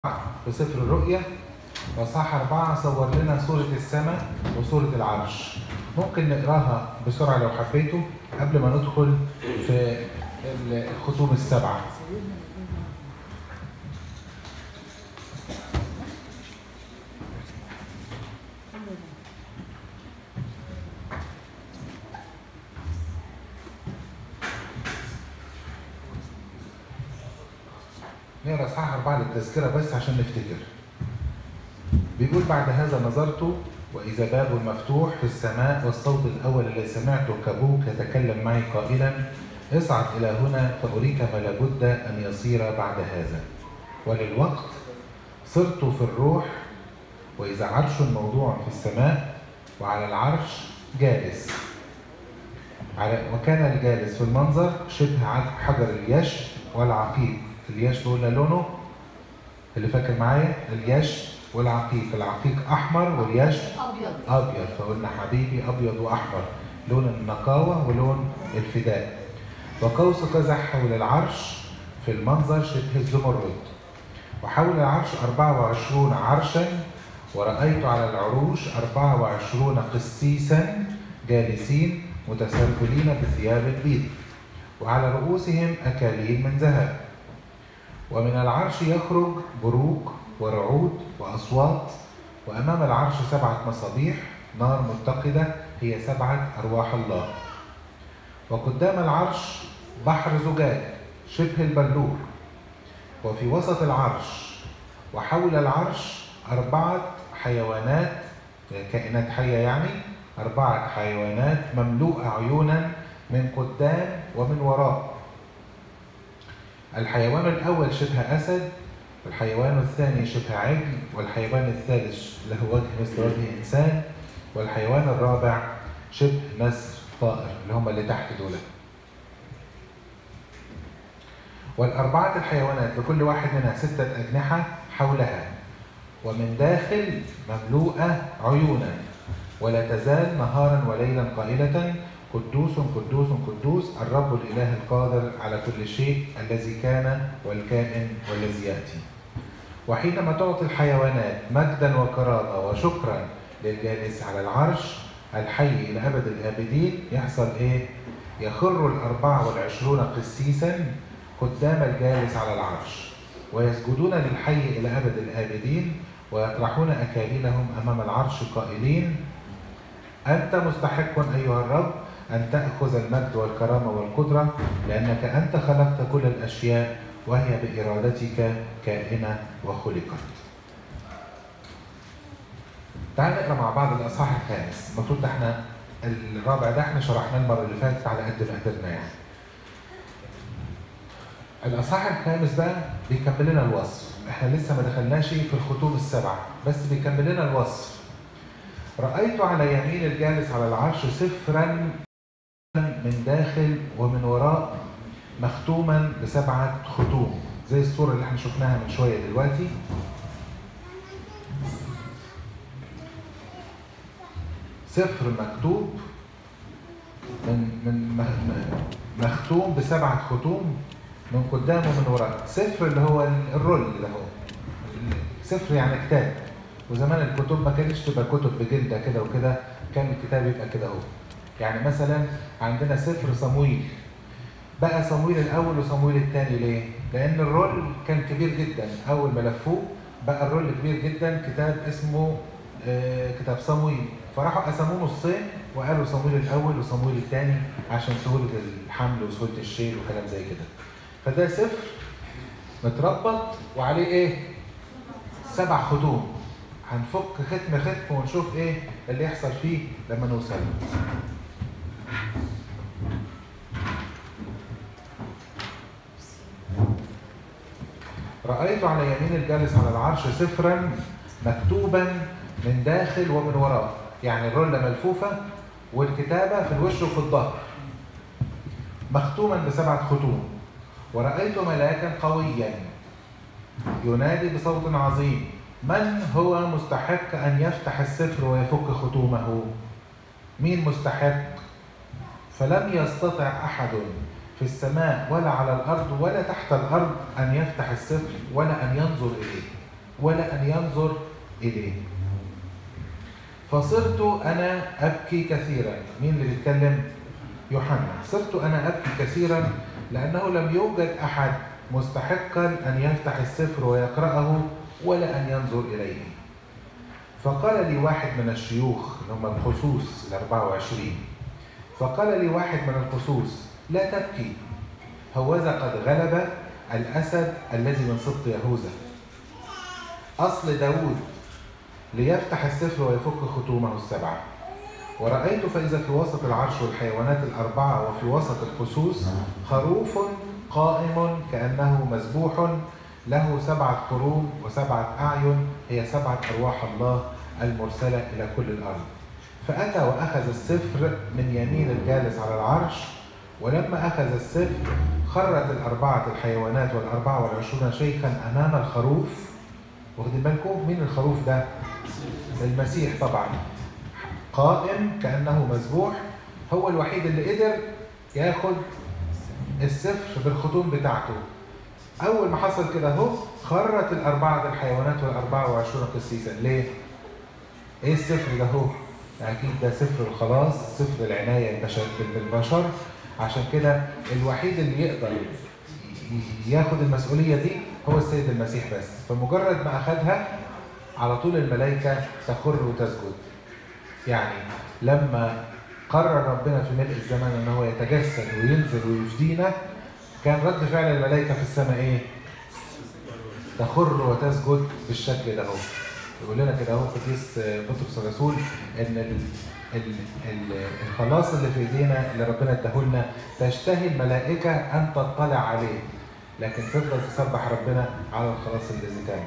في سفر الرؤيا وصح أربعة صور لنا صورة السماء وصورة العرش ممكن نقراها بسرعة لو حبيتوا قبل ما ندخل في الختوم السبعة نقرا اصحاح أربعة للتذكرة بس عشان نفتكر. بيقول بعد هذا نظرت وإذا باب مفتوح في السماء والصوت الأول الذي سمعته كبوك يتكلم معي قائلا اصعد إلى هنا فأريك ما لابد أن يصير بعد هذا. وللوقت صرت في الروح وإذا عرش موضوع في السماء وعلى العرش جالس. على وكان الجالس في المنظر شبه حجر اليش والعقيق الياش قلنا لونه اللي فاكر معايا الياش والعقيق العقيق احمر والياش ابيض ابيض فقلنا حبيبي ابيض واحمر لون النقاوه ولون الفداء وقوس قزح حول العرش في المنظر شبه الزمرد وحول العرش 24 عرشا ورأيت على العروش 24 قسيسا جالسين متسربلين بثياب البيض وعلى رؤوسهم أكاليل من ذهب ومن العرش يخرج بروق ورعود وأصوات وأمام العرش سبعة مصابيح نار متقدة هي سبعة أرواح الله وقدام العرش بحر زجاج شبه البلور وفي وسط العرش وحول العرش أربعة حيوانات كائنات حية يعني أربعة حيوانات مملوءة عيونا من قدام ومن وراء الحيوان الأول شبه أسد والحيوان الثاني شبه عجل والحيوان الثالث له وجه مثل وجه إنسان والحيوان الرابع شبه نسر طائر اللي هم اللي تحت دول والأربعة الحيوانات لكل واحد منها ستة أجنحة حولها ومن داخل مملوءة عيونا ولا تزال نهارا وليلا قائلة قدوس قدوس قدوس الرب الإله القادر على كل شيء الذي كان والكائن والذي يأتي وحينما تعطي الحيوانات مجدا وكرامة وشكرا للجالس على العرش الحي إلى أبد الآبدين يحصل إيه؟ يخر الأربعة والعشرون قسيسا قدام الجالس على العرش ويسجدون للحي إلى أبد الآبدين ويطرحون أكاليلهم أمام العرش قائلين أنت مستحق أيها الرب أن تأخذ المجد والكرامة والقدرة لأنك أنت خلقت كل الأشياء وهي بإرادتك كائنة وخلقت. تعال نقرا مع بعض الأصحاح الخامس، المفروض ده احنا الرابع ده احنا شرحناه المرة اللي فاتت على قد ما قدرنا يعني. الأصحاح الخامس بقى بيكمل لنا الوصف، احنا لسه ما دخلناش في الختوم السبعة، بس بيكمل لنا الوصف. رأيت على يمين الجالس على العرش سفرا من داخل ومن وراء مختوما بسبعة ختوم زي الصورة اللي احنا شفناها من شوية دلوقتي سفر مكتوب من من مختوم بسبعة ختوم من قدام ومن وراء سفر اللي هو الرول اللي هو سفر يعني كتاب وزمان الكتب ما كانتش تبقى كتب بجلده كده وكده كان الكتاب يبقى كده اهو يعني مثلا عندنا سفر صمويل بقى صمويل الاول وصمويل الثاني ليه؟ لان الرول كان كبير جدا اول ما لفوه بقى الرول كبير جدا كتاب اسمه آه كتاب صمويل فراحوا قسموه نصين وقالوا صمويل الاول وصمويل الثاني عشان سهوله الحمل وسهوله الشيل وكلام زي كده فده سفر متربط وعليه ايه؟ سبع ختوم هنفك ختم ختم ونشوف ايه اللي يحصل فيه لما نوصل رأيت على يمين الجالس على العرش سفرا مكتوبا من داخل ومن وراء يعني الرولة ملفوفة والكتابة في الوش وفي الظهر مختوما بسبعة ختوم ورأيت ملاكا قويا ينادي بصوت عظيم من هو مستحق أن يفتح السفر ويفك ختومه؟ مين مستحق؟ فلم يستطع أحد في السماء ولا على الأرض ولا تحت الأرض أن يفتح السفر ولا أن ينظر إليه ولا أن ينظر إليه فصرت أنا أبكي كثيرا مين اللي بيتكلم؟ يوحنا صرت أنا أبكي كثيرا لأنه لم يوجد أحد مستحقا أن يفتح السفر ويقرأه ولا أن ينظر إليه فقال لي واحد من الشيوخ اللي هم الخصوص ال 24 فقال لي واحد من الخصوص لا تبكي هوذا قد غلب الأسد الذي من سبط يهوذا أصل داود ليفتح السفر ويفك ختومه السبعة ورأيت فإذا في وسط العرش والحيوانات الأربعة وفي وسط الخصوص خروف قائم كأنه مذبوح له سبعة قرون وسبعة أعين هي سبعة أرواح الله المرسلة إلى كل الأرض فأتى وأخذ السفر من يمين الجالس على العرش ولما أخذ السفر خرت الأربعة الحيوانات والأربعة والعشرون شيخا أمام الخروف واخدين بالكم مين الخروف ده؟ المسيح طبعا قائم كأنه مذبوح هو الوحيد اللي قدر ياخد السفر بالختوم بتاعته أول ما حصل كده أهو خرت الأربعة الحيوانات والأربعة وعشرون قسيسا ليه؟ إيه السفر ده هو؟ أكيد ده سفر الخلاص سفر العناية البشر بالبشر عشان كده الوحيد اللي يقدر ياخد المسؤولية دي هو السيد المسيح بس فمجرد ما أخدها على طول الملائكة تخر وتسجد يعني لما قرر ربنا في ملء الزمان ان هو يتجسد وينزل ويفدينا كان رد فعل الملائكة في السماء ايه؟ تخر وتسجد بالشكل ده اهو يقول لنا كده اهو قديس بطرس الرسول ان ال ال ال الخلاص اللي في ايدينا اللي ربنا اداهولنا تشتهي الملائكة ان تطلع عليه لكن تفضل تسبح ربنا على الخلاص الذي تم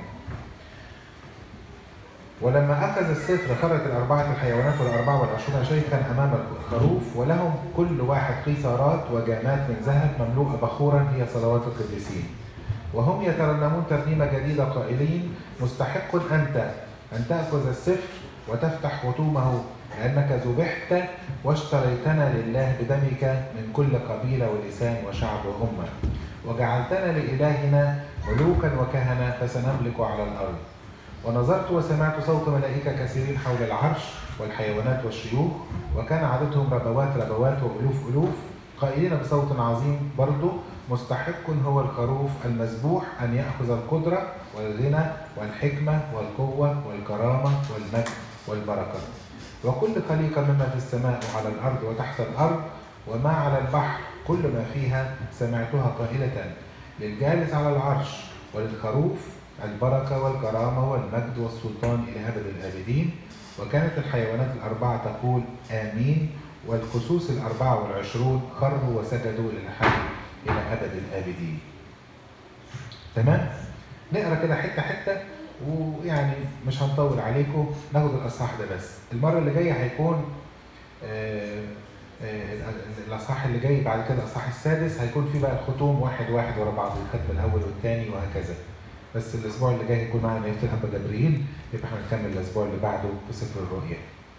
ولما أخذ السفر خرج الأربعة الحيوانات والأربعة والعشرون شيخا أمام الخروف ولهم كل واحد قيثارات وجامات من ذهب مملوءة بخورا هي صلوات القديسين وهم يترنمون ترنيمة جديدة قائلين مستحق أنت أن تأخذ السفر وتفتح ختومه لأنك ذبحت واشتريتنا لله بدمك من كل قبيلة ولسان وشعب وأمة وجعلتنا لإلهنا ملوكا وكهنة فسنملك على الأرض ونظرت وسمعت صوت ملائكة كثيرين حول العرش والحيوانات والشيوخ وكان عددهم ربوات ربوات وألوف ألوف قائلين بصوت عظيم برضه مستحق هو الخروف المذبوح أن يأخذ القدرة والغنى والحكمة والقوة والكرامة والمجد والبركة وكل خليقة مما في السماء وعلى الأرض وتحت الأرض وما على البحر كل ما فيها سمعتها قائلة للجالس على العرش وللخروف البركة والكرامة والمجد والسلطان إلى أبد الآبدين وكانت الحيوانات الأربعة تقول آمين والكسوس الأربعة والعشرون خروا وسجدوا للحي إلى أبد الآبدين تمام؟ نقرا كده حتة حتة ويعني مش هنطول عليكم ناخد الأصحاح ده بس المرة اللي جاية هيكون آه آه الأصحاح اللي جاي بعد كده الأصحاح السادس هيكون فيه بقى الختوم واحد واحد ورا بعض الختم الأول والثاني وهكذا بس الاسبوع اللي جاي هيكون معانا نيافه الاب جبريل يبقى احنا هنكمل الاسبوع اللي بعده في سفر الرؤيا.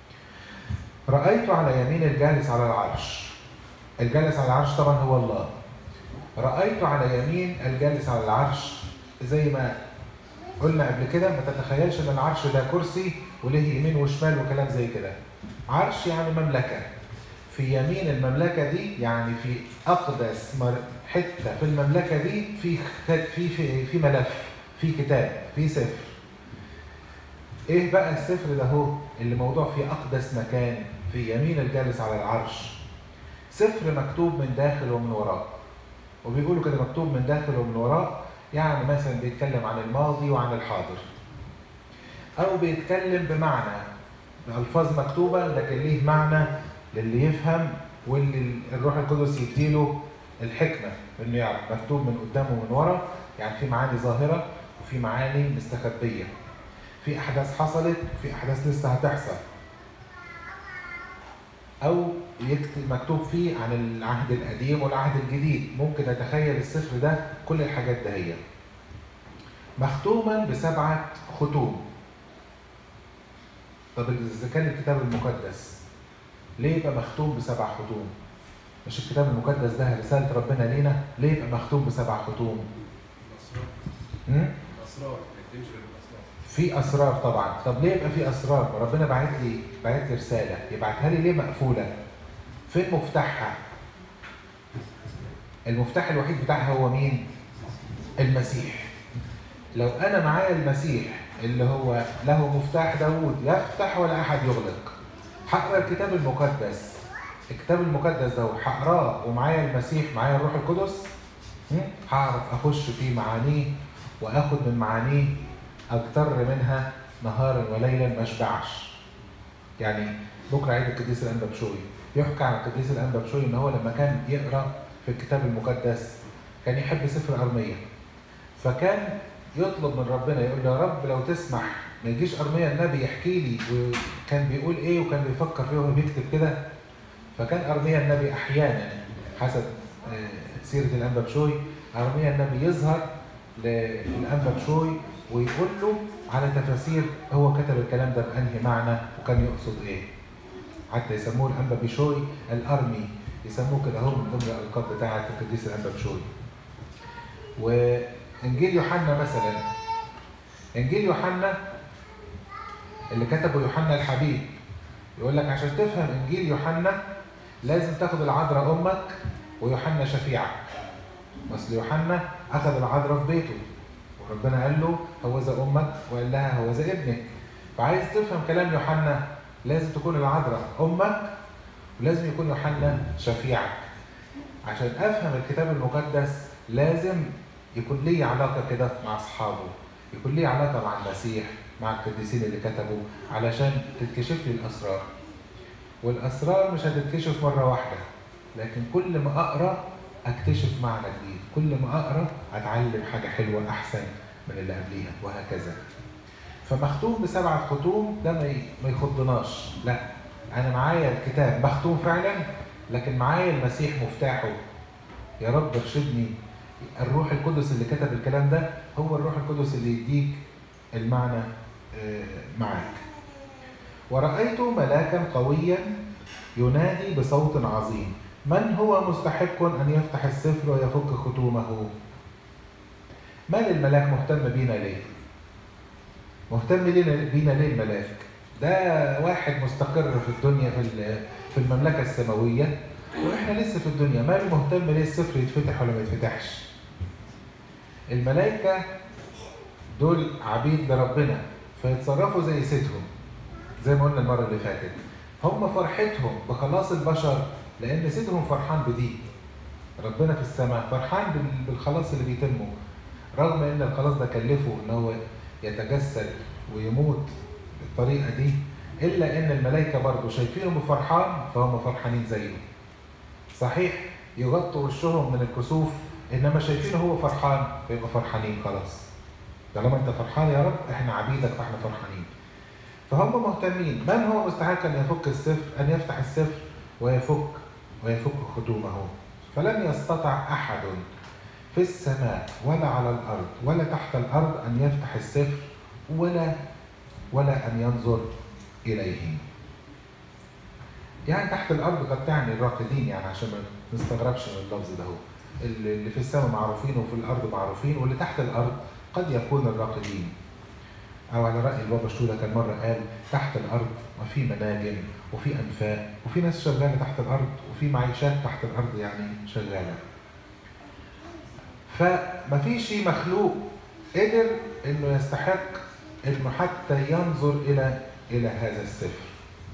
رايت على يمين الجالس على العرش. الجالس على العرش طبعا هو الله. رايت على يمين الجالس على العرش زي ما قلنا قبل كده ما تتخيلش ان العرش ده كرسي وله يمين وشمال وكلام زي كده. عرش يعني مملكه. في يمين المملكه دي يعني في اقدس حته في المملكه دي في في في, في ملف في كتاب في سفر ايه بقى السفر ده هو اللي موضوع في اقدس مكان في يمين الجالس على العرش سفر مكتوب من داخل ومن وراء وبيقولوا كده مكتوب من داخل ومن وراء يعني مثلا بيتكلم عن الماضي وعن الحاضر او بيتكلم بمعنى بألفاظ مكتوبة لكن ليه معنى للي يفهم واللي الروح القدس يديله الحكمة انه يعرف مكتوب من قدام ومن ورا يعني في معاني ظاهرة وفي معاني مستخبية في أحداث حصلت وفي أحداث لسه هتحصل أو يكتب مكتوب فيه عن العهد القديم والعهد الجديد ممكن نتخيل السفر ده كل الحاجات ده هي مختوما بسبعة ختوم طب إذا كان الكتاب المقدس ليه يبقى مختوم بسبع ختوم؟ مش الكتاب المقدس ده رسالة ربنا لينا ليه يبقى مختوم بسبع ختوم؟ الاسرار ما يكتبش غير الاسرار في اسرار طبعا طب ليه يبقى في اسرار ربنا بعت لي بعت لي رساله يبعتها لي ليه مقفوله فين مفتاحها المفتاح الوحيد بتاعها هو مين المسيح لو انا معايا المسيح اللي هو له مفتاح داوود يفتح ولا احد يغلق هقرا الكتاب المقدس الكتاب المقدس ده هقراه ومعايا المسيح معايا الروح القدس هعرف اخش في معانيه واخد من معانيه اكتر منها نهارا وليلا ما اشبعش يعني بكره عيد القديس الانبا بشوي يحكى عن القديس الانبا بشوي ان هو لما كان يقرا في الكتاب المقدس كان يحب سفر ارميه فكان يطلب من ربنا يقول له يا رب لو تسمح ما يجيش ارميا النبي يحكي لي وكان بيقول ايه وكان بيفكر فيه وهو بيكتب كده فكان ارميا النبي احيانا حسب سيره الانبا بشوي ارميا النبي يظهر للانبا بشوي ويقول له على تفاسير هو كتب الكلام ده بانهي معنى وكان يقصد ايه حتى يسموه الانبا بشوي الارمي يسموه كده هو من ضمن الالقاب بتاعه القديس الانبا بشوي وانجيل يوحنا مثلا انجيل يوحنا اللي كتبه يوحنا الحبيب يقول لك عشان تفهم انجيل يوحنا لازم تاخد العذراء امك ويوحنا شفيعك اصل يوحنا اخذ العذراء في بيته وربنا قال له هوذا امك وقال لها هوذا ابنك فعايز تفهم كلام يوحنا لازم تكون العذراء امك ولازم يكون يوحنا شفيعك عشان افهم الكتاب المقدس لازم يكون لي علاقه كده مع اصحابه يكون لي علاقه مع المسيح مع القديسين اللي كتبوا علشان تتكشف لي الاسرار والاسرار مش هتتكشف مره واحده لكن كل ما اقرا اكتشف معنى جديد كل ما اقرا اتعلم حاجه حلوه احسن من اللي قبليها وهكذا فمختوم بسبعه ختوم ده ما يخضناش لا انا معايا الكتاب مختوم فعلا لكن معايا المسيح مفتاحه يا رب ارشدني الروح القدس اللي كتب الكلام ده هو الروح القدس اللي يديك المعنى معاك ورأيت ملاكا قويا ينادي بصوت عظيم من هو مستحق أن يفتح السفر ويفك ختومه مال الملاك مهتم بينا ليه مهتم بينا ليه الملاك ده واحد مستقر في الدنيا في في المملكة السماوية واحنا لسه في الدنيا ماله مهتم ليه السفر يتفتح ولا ما يتفتحش الملائكة دول عبيد لربنا فيتصرفوا زي سيدهم زي ما قلنا المرة اللي فاتت هم فرحتهم بخلاص البشر لأن سيدهم فرحان بدي ربنا في السماء فرحان بالخلاص اللي بيتمه رغم ان الخلاص ده كلفه ان هو يتجسد ويموت بالطريقه دي الا ان الملائكه برضه شايفينه فرحان فهم فرحانين زيه صحيح يغطوا وشهم من الكسوف انما شايفينه هو فرحان فيبقى فرحانين خلاص طالما انت فرحان يا رب احنا عبيدك فاحنا فرحانين فهم مهتمين من هو مستحق ان يفك السفر ان يفتح السفر ويفك ويفك ختومه فلم يستطع احد في السماء ولا على الارض ولا تحت الارض ان يفتح السفر ولا ولا ان ينظر اليه يعني تحت الارض قد تعني الراقدين يعني عشان ما نستغربش من اللفظ ده هو اللي في السماء معروفين وفي الارض معروفين واللي تحت الارض قد يكون الراقدين او على راي البابا شتوله كان مره قال تحت الارض وفي مناجم وفي انفاق وفي ناس شغاله تحت الارض وفي معيشات تحت الارض يعني شغاله فما فيش مخلوق قدر انه يستحق انه حتى ينظر الى الى هذا السفر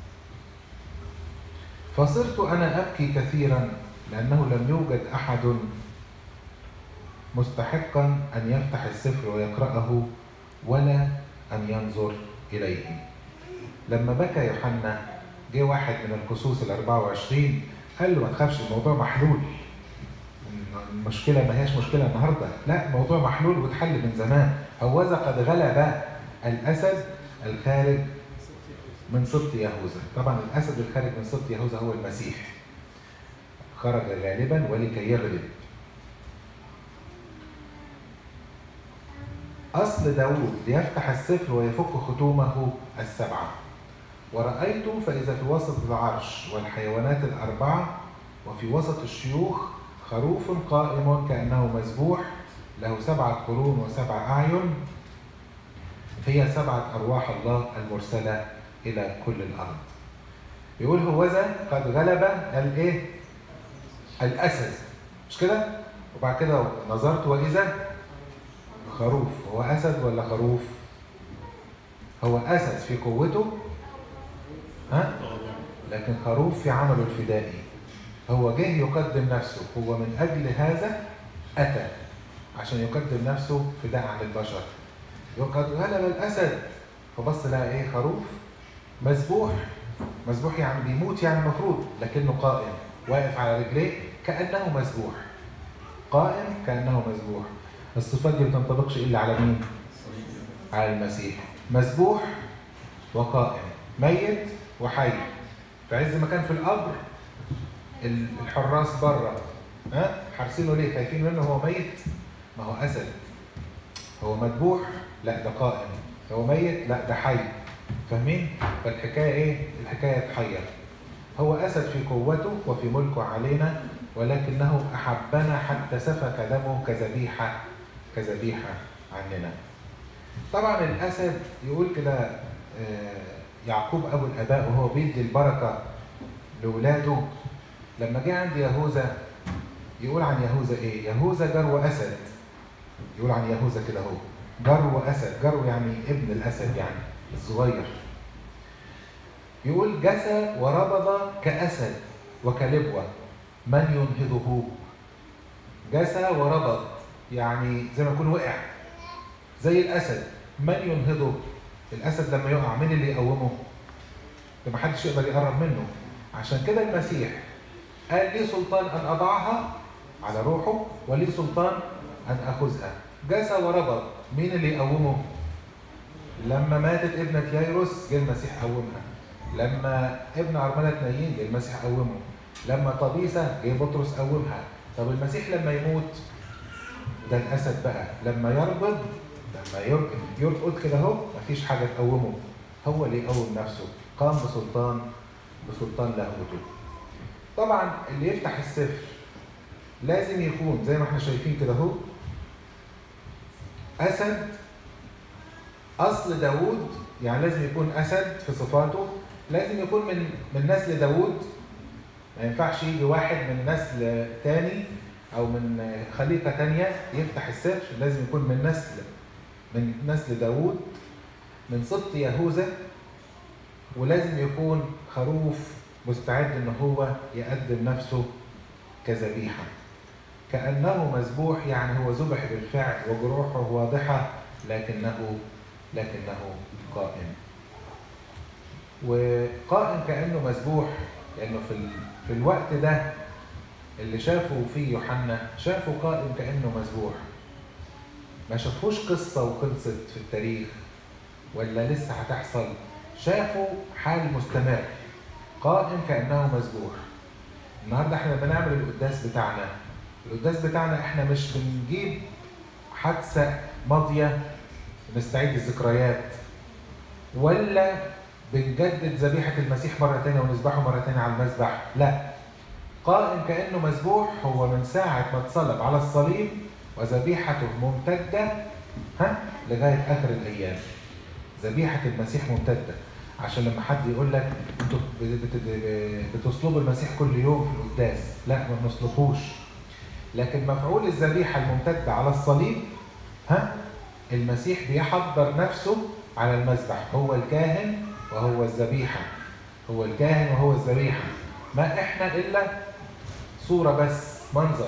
فصرت انا ابكي كثيرا لانه لم يوجد احد مستحقا ان يفتح السفر ويقراه ولا ان ينظر اليه لما بكى يوحنا جه واحد من القصوص ال 24 قال له ما تخافش الموضوع محلول المشكلة ما هياش مشكلة النهاردة لا الموضوع محلول واتحل من زمان هوذا قد غلب الأسد الخارج من سبط يهوذا طبعا الأسد الخارج من سبط يهوذا هو المسيح خرج غالبا ولكي يغلب أصل داود ليفتح السفر ويفك ختومه السبعة ورأيت فإذا في وسط العرش والحيوانات الأربعة وفي وسط الشيوخ خروف قائم كأنه مذبوح له سبعة قرون وسبع أعين هي سبعة أرواح الله المرسلة إلى كل الأرض يقول هوذا قد غلب الايه الأسد مش كده وبعد كده نظرت وإذا خروف هو أسد ولا خروف هو أسد في قوته ها لكن خروف في عمله الفدائي هو جه يقدم نفسه هو من أجل هذا أتى عشان يقدم نفسه فداء عن البشر وقد غلب الأسد فبص لقى إيه خروف مذبوح مذبوح يعني بيموت يعني المفروض لكنه قائم واقف على رجليه كأنه مذبوح قائم كأنه مذبوح الصفات دي ما بتنطبقش إلا على مين؟ على المسيح مذبوح وقائم ميت وحي في عز ما كان في القبر الحراس بره ها حارسينه ليه خايفين منه هو ميت ما هو اسد هو مذبوح لا ده قائم هو ميت لا ده حي فاهمين فالحكايه ايه الحكايه تحير هو اسد في قوته وفي ملكه علينا ولكنه احبنا حتى سفك دمه كذبيحه كذبيحه عننا طبعا الاسد يقول كده يعقوب ابو الاباء وهو بيدي البركه لاولاده لما جه عند يهوذا يقول عن يهوذا ايه؟ يهوذا جرو اسد يقول عن يهوذا كده اهو جرو اسد جرو يعني ابن الاسد يعني الصغير يقول جسى وربض كاسد وكلبوه من ينهضه جسى وربض يعني زي ما يكون وقع زي الاسد من ينهضه الاسد لما يقع مين اللي يقومه ما حدش يقدر يقرب منه عشان كده المسيح قال لي سلطان ان اضعها على روحه ولي سلطان ان اخذها جسى وربط مين اللي يقومه لما ماتت ابنة ييروس جه المسيح قومها لما ابن عرملة نايين جه المسيح قومه لما طبيسة جه بطرس قومها طب المسيح لما يموت ده الاسد بقى لما يربض لما يرقد يرقد كده اهو مفيش حاجه تقومه هو اللي يقوم نفسه قام بسلطان بسلطان لاهوته طبعا اللي يفتح السفر لازم يكون زي ما احنا شايفين كده اهو اسد اصل داوود يعني لازم يكون اسد في صفاته لازم يكون من من نسل داوود ما ينفعش يجي واحد من نسل تاني او من خليقه تانيه يفتح السفر لازم يكون من نسل من نسل داوود من سبط يهوذا ولازم يكون خروف مستعد ان هو يقدم نفسه كذبيحه كانه مذبوح يعني هو ذبح بالفعل وجروحه واضحه لكنه لكنه قائم وقائم كانه مذبوح لانه في في الوقت ده اللي شافوا فيه يوحنا شافوا قائم كانه مذبوح ما شافوش قصة وخلصت في التاريخ ولا لسه هتحصل شافوا حال مستمر قائم كأنه مذبوح النهارده احنا بنعمل القداس بتاعنا القداس بتاعنا احنا مش بنجيب حادثة ماضية نستعيد الذكريات ولا بنجدد ذبيحة المسيح مرة تانية ونذبحه مرة تانية على المذبح لا قائم كأنه مذبوح هو من ساعة ما اتصلب على الصليب وذبيحته ممتدة ها لغاية آخر الأيام ذبيحة المسيح ممتدة عشان لما حد يقول لك انتوا بتصلبوا المسيح كل يوم في القداس لا ما بنصلبوش لكن مفعول الذبيحة الممتدة على الصليب ها المسيح بيحضر نفسه على المذبح هو الكاهن وهو الذبيحة هو الكاهن وهو الذبيحة ما احنا إلا صورة بس منظر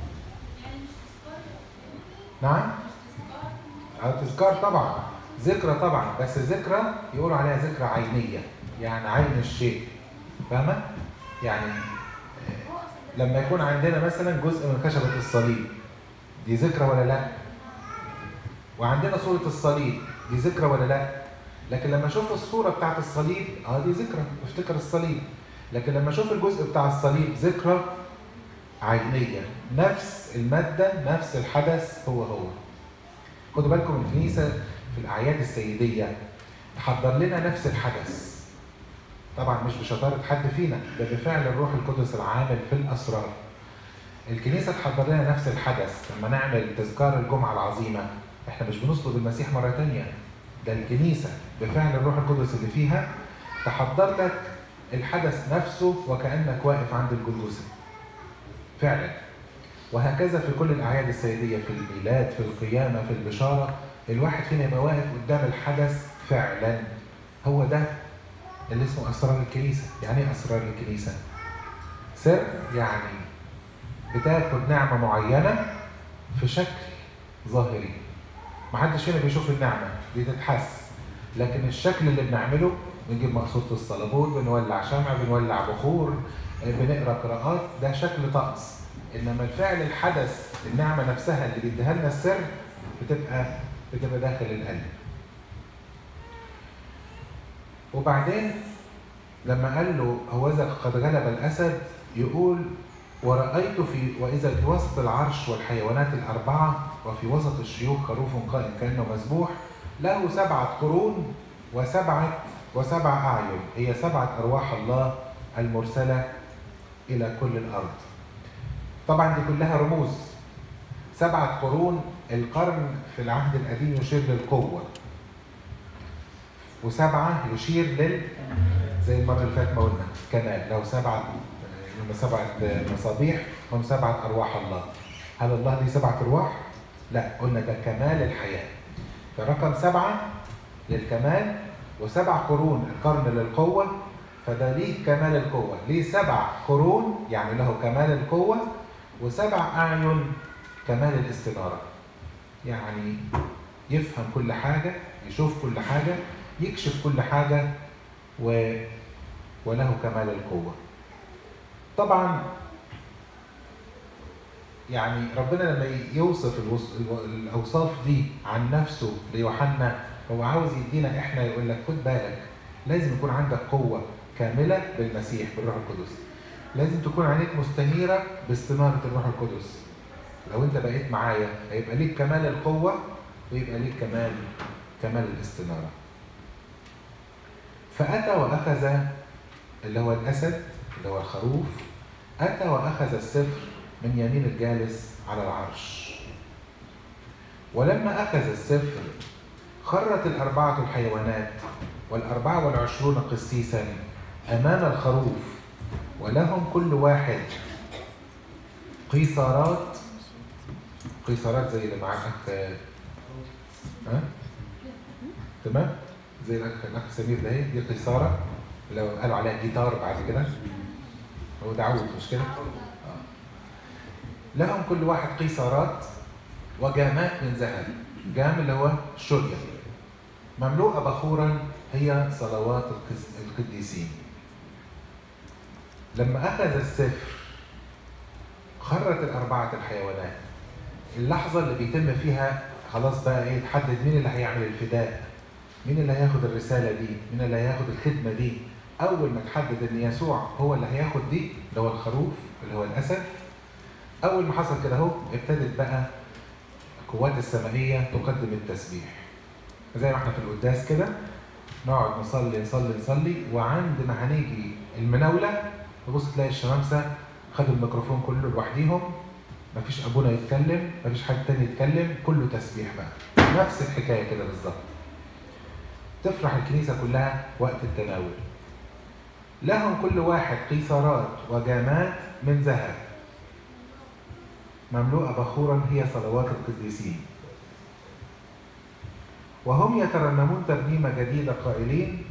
نعم أو تذكار طبعا ذكرى طبعا بس ذكرى يقولوا عليها ذكرى عينية يعني عين الشيء فاهمة؟ يعني لما يكون عندنا مثلا جزء من خشبة الصليب دي ذكرى ولا لا؟ وعندنا صورة الصليب دي ذكرى ولا لا؟ لكن لما اشوف الصورة بتاعت الصليب اه دي ذكرى افتكر الصليب لكن لما اشوف الجزء بتاع الصليب ذكرى عينية نفس المادة نفس الحدث هو هو خدوا بالكم الكنيسة في الأعياد السيدية تحضر لنا نفس الحدث طبعا مش بشطارة حد فينا ده بفعل الروح القدس العامل في الأسرار الكنيسة تحضر لنا نفس الحدث لما نعمل تذكار الجمعة العظيمة احنا مش بنصلب المسيح مرة تانية ده الكنيسة بفعل الروح القدس اللي فيها تحضر لك الحدث نفسه وكأنك واقف عند الجلوسة فعلا وهكذا في كل الأعياد السيدية في الميلاد في القيامة في البشارة الواحد فينا يبقى واقف قدام الحدث فعلا هو ده اللي اسمه أسرار الكنيسة يعني ايه أسرار الكنيسة؟ سر يعني بتاخد نعمة معينة في شكل ظاهري محدش هنا بيشوف النعمة دي تتحس لكن الشكل اللي بنعمله بنجيب مقصورة الصليبون بنولع شمع بنولع بخور بنقرا قراءات ده شكل طقس انما الفعل الحدث النعمه نفسها اللي بيديها لنا السر بتبقى بتبقى داخل القلب وبعدين لما قال له هوذا قد غلب الاسد يقول ورأيت في وإذا في وسط العرش والحيوانات الأربعة وفي وسط الشيوخ خروف قائم كأنه مسبوح له سبعة قرون وسبعة وسبع أعين هي سبعة أرواح الله المرسلة إلى كل الأرض طبعا دي كلها رموز سبعة قرون القرن في العهد القديم يشير للقوة وسبعة يشير لل زي المرة اللي فاتت ما قلنا كمال لو سبعة هم سبعة مصابيح هم سبعة أرواح الله هل الله ليه سبعة أرواح؟ لا قلنا ده كمال الحياة فرقم سبعة للكمال وسبع قرون القرن للقوة فده ليه كمال القوة ليه سبع قرون يعني له كمال القوة وسبع أعين كمال الاستنارة يعني يفهم كل حاجة يشوف كل حاجة يكشف كل حاجة و... وله كمال القوة طبعا يعني ربنا لما يوصف الوص... الأوصاف دي عن نفسه ليوحنا هو عاوز يدينا احنا يقول لك خد بالك لازم يكون عندك قوة كاملة بالمسيح بالروح القدس لازم تكون عينيك مستنيرة باستنارة الروح القدس لو انت بقيت معايا هيبقى ليك كمال القوة ويبقى ليك كمال كمال الاستنارة فأتى وأخذ اللي هو الأسد اللي هو الخروف أتى وأخذ السفر من يمين الجالس على العرش ولما أخذ السفر خرت الأربعة الحيوانات والأربعة والعشرون قسيسا أمام الخروف ولهم كل واحد قيصارات قيصارات زي اللي معاك أخ ها؟ تمام؟ زي الأخ الأخ سمير ده دي قيصارة لو قالوا عليها جيتار بعد كده هو دعوت مش كده؟ لهم كل واحد قيصارات وجامات من ذهب جام اللي هو الشرية مملوءة بخورا هي صلوات القديسين لما أخذ السفر خرت الأربعة الحيوانات اللحظة اللي بيتم فيها خلاص بقى ايه تحدد مين اللي هيعمل الفداء مين اللي هياخد الرسالة دي مين اللي هياخد الخدمة دي أول ما تحدد إن يسوع هو اللي هياخد دي اللي هو الخروف اللي هو الأسد أول ما حصل كده أهو ابتدت بقى القوات السمائية تقدم التسبيح زي ما احنا في القداس كده نقعد نصلي نصلي نصلي وعند ما هنيجي المناولة تبص تلاقي الشمامسة خدوا الميكروفون كله لوحديهم مفيش أبونا يتكلم مفيش حد تاني يتكلم كله تسبيح بقى نفس الحكاية كده بالظبط تفرح الكنيسة كلها وقت التناول لهم كل واحد قيصارات وجامات من ذهب مملوءة بخورا هي صلوات القديسين وهم يترنمون ترنيمة جديدة قائلين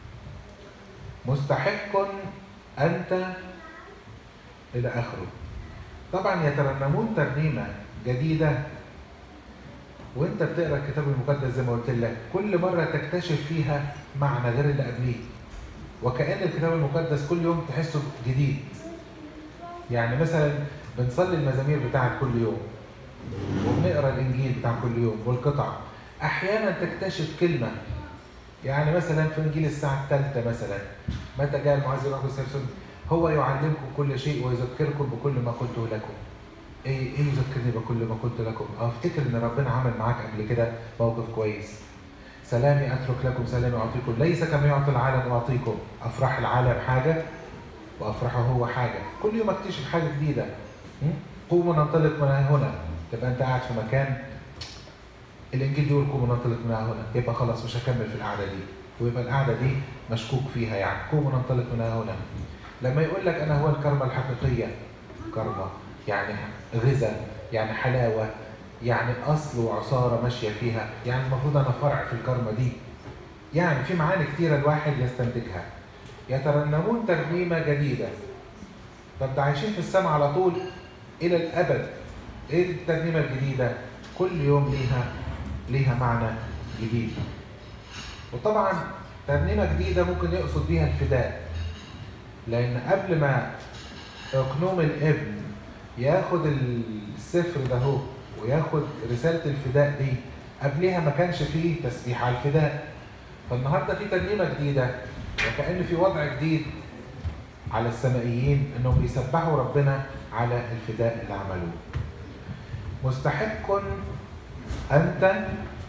مستحق أنت إلى آخره طبعا يترنمون ترنيمة جديدة وانت بتقرا الكتاب المقدس زي ما قلت لك كل مره تكتشف فيها معنى غير اللي قبليه وكأن الكتاب المقدس كل يوم تحسه جديد يعني مثلا بنصلي المزامير بتاعت كل يوم وبنقرا الانجيل بتاع كل يوم والقطع احيانا تكتشف كلمه يعني مثلا في انجيل الساعه الثالثه مثلا متى جاء المعز الروح القدس هو يعلمكم كل شيء ويذكركم بكل ما قلته لكم ايه ايه يذكرني بكل ما قلت لكم افتكر ان ربنا عمل معاك قبل كده موقف كويس سلامي اترك لكم سلامي اعطيكم ليس كما يعطي العالم اعطيكم افراح العالم حاجه وافرحه هو حاجه كل يوم اكتشف حاجه جديده قوموا ننطلق من هنا تبقى انت قاعد في مكان الانجيل بيقول قوموا ننطلق من هنا يبقى خلاص مش هكمل في القعده دي ويبقى القعده دي مشكوك فيها يعني قوموا ننطلق من هنا لما يقول لك انا هو الكرمه الحقيقيه كرمه يعني غذاء يعني حلاوه يعني اصل وعصاره ماشيه فيها يعني المفروض انا فرع في الكرمه دي يعني في معاني كتيره الواحد يستنتجها يترنمون ترنيمه جديده طب ده عايشين في السماء على طول الى الابد ايه الترنيمه الجديده كل يوم ليها ليها معنى جديد وطبعا ترنيمه جديده ممكن يقصد بيها الفداء لان قبل ما اقنوم الابن ياخد السفر ده هو وياخد رساله الفداء دي قبلها ما كانش فيه تسبيح على الفداء فالنهارده في ترنيمه جديده وكأن في وضع جديد على السمائيين انهم بيسبحوا ربنا على الفداء اللي عملوه مستحق انت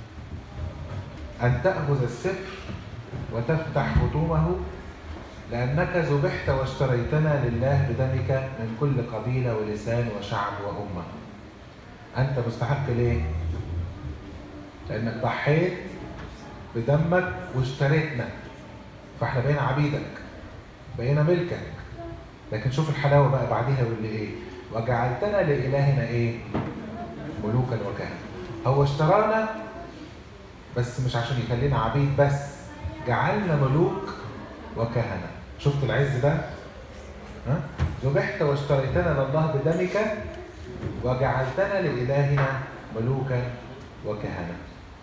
ان تاخذ السفر وتفتح ختومه لانك ذبحت واشتريتنا لله بدمك من كل قبيله ولسان وشعب وامه انت مستحق ليه لانك ضحيت بدمك واشتريتنا فاحنا بقينا عبيدك بقينا ملكك لكن شوف الحلاوه بقى بعديها يقول لي ايه وجعلتنا لالهنا ايه ملوكا وكهنه هو اشترانا بس مش عشان يخلينا عبيد بس جعلنا ملوك وكهنه شفت العز ده ها ذبحت واشتريتنا لله بدمك وجعلتنا لالهنا ملوكا وكهنه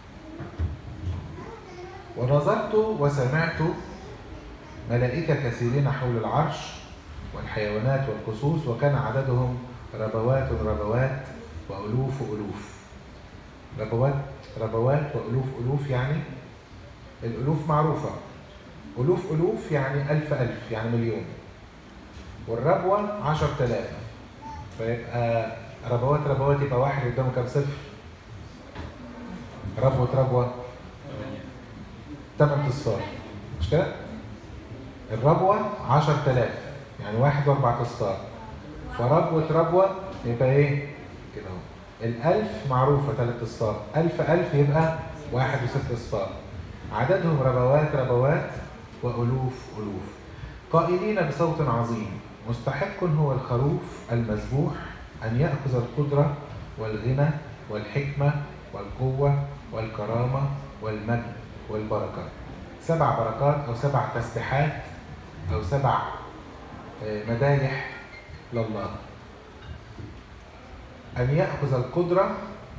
ونظرت وسمعت ملائكة كثيرين حول العرش والحيوانات والقصوص وكان عددهم ربوات ربوات وألوف ألوف ربوات ربوات وألوف ألوف يعني الألوف معروفة ألوف ألوف يعني ألف ألف يعني مليون والربوة عشر تلاف فيبقى ربوات ربوات يبقى واحد قدامه كام صفر ربوة ربوة ثمان اصفار مش كده؟ الربوة 10000 يعني واحد واربع اصفار فربوة ربوة يبقى ايه؟ كده اهو الألف معروفة ثلاث اصفار ألف ألف يبقى واحد وست اصفار عددهم ربوات ربوات وألوف ألوف قائلين بصوت عظيم مستحق هو الخروف المذبوح أن يأخذ القدرة والغنى والحكمة والقوة والكرامة والمجد والبركة سبع بركات أو سبع تسبيحات أو سبع مدايح لله أن يأخذ القدرة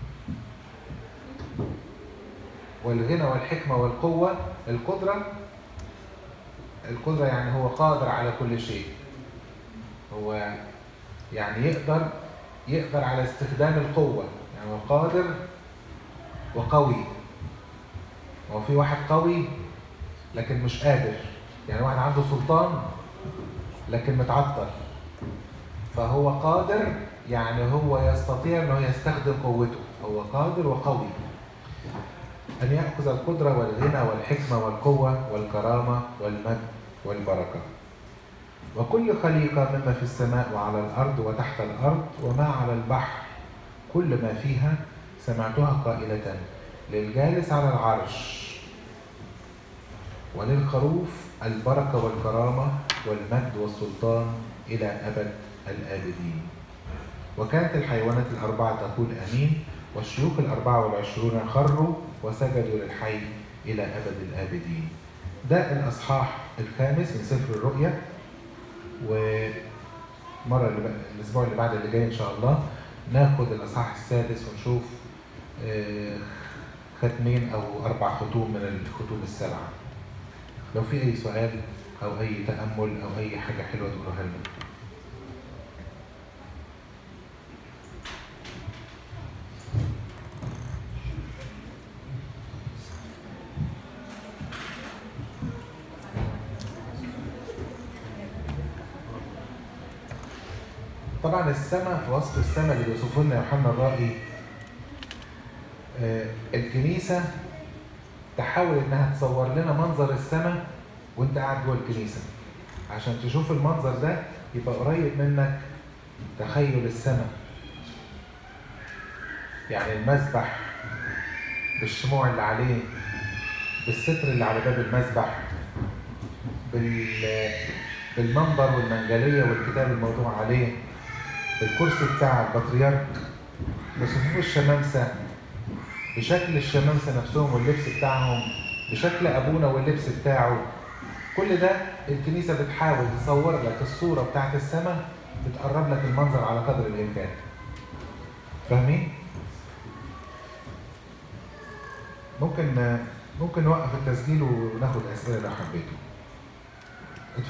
والغنى والحكمة والقوة القدرة القدرة يعني هو قادر على كل شيء هو يعني يقدر يقدر على استخدام القوة يعني هو قادر وقوي هو في واحد قوي لكن مش قادر يعني واحد عنده سلطان لكن متعطل فهو قادر يعني هو يستطيع انه يستخدم قوته هو قادر وقوي ان ياخذ القدره والغنى والحكمه والقوه والكرامه والمجد والبركه وكل خليقه مما في السماء وعلى الارض وتحت الارض وما على البحر كل ما فيها سمعتها قائله للجالس على العرش وللخروف البركة والكرامة والمجد والسلطان إلى أبد الآبدين وكانت الحيوانات الأربعة تقول أمين والشيوخ الأربعة والعشرون خروا وسجدوا للحي إلى أبد الآبدين ده الأصحاح الخامس من سفر الرؤيا ومرة اللي بقى الأسبوع اللي بعد اللي جاي إن شاء الله ناخد الأصحاح السادس ونشوف ختمين أو أربع ختوم من الختوم السبعة لو في أي سؤال أو أي تأمل أو أي حاجة حلوة تقولوها لنا طبعا السماء في وصف السماء اللي بيوصفه لنا يوحنا الرائي آه الكنيسة تحاول انها تصور لنا منظر السماء وانت قاعد جوه الكنيسة عشان تشوف المنظر ده يبقى قريب منك تخيل السماء يعني المسبح بالشموع اللي عليه بالستر اللي على باب المسبح بال بالمنبر والمنجلية والكتاب الموضوع عليه بالكرسي بتاع البطريرك بصفوف الشمامسة بشكل الشمامسة نفسهم واللبس بتاعهم بشكل أبونا واللبس بتاعه كل ده الكنيسة بتحاول تصور لك الصورة بتاعت السماء بتقرب لك المنظر على قدر الإمكان فاهمين؟ ممكن ممكن نوقف التسجيل وناخد أسئلة لو حبيتوا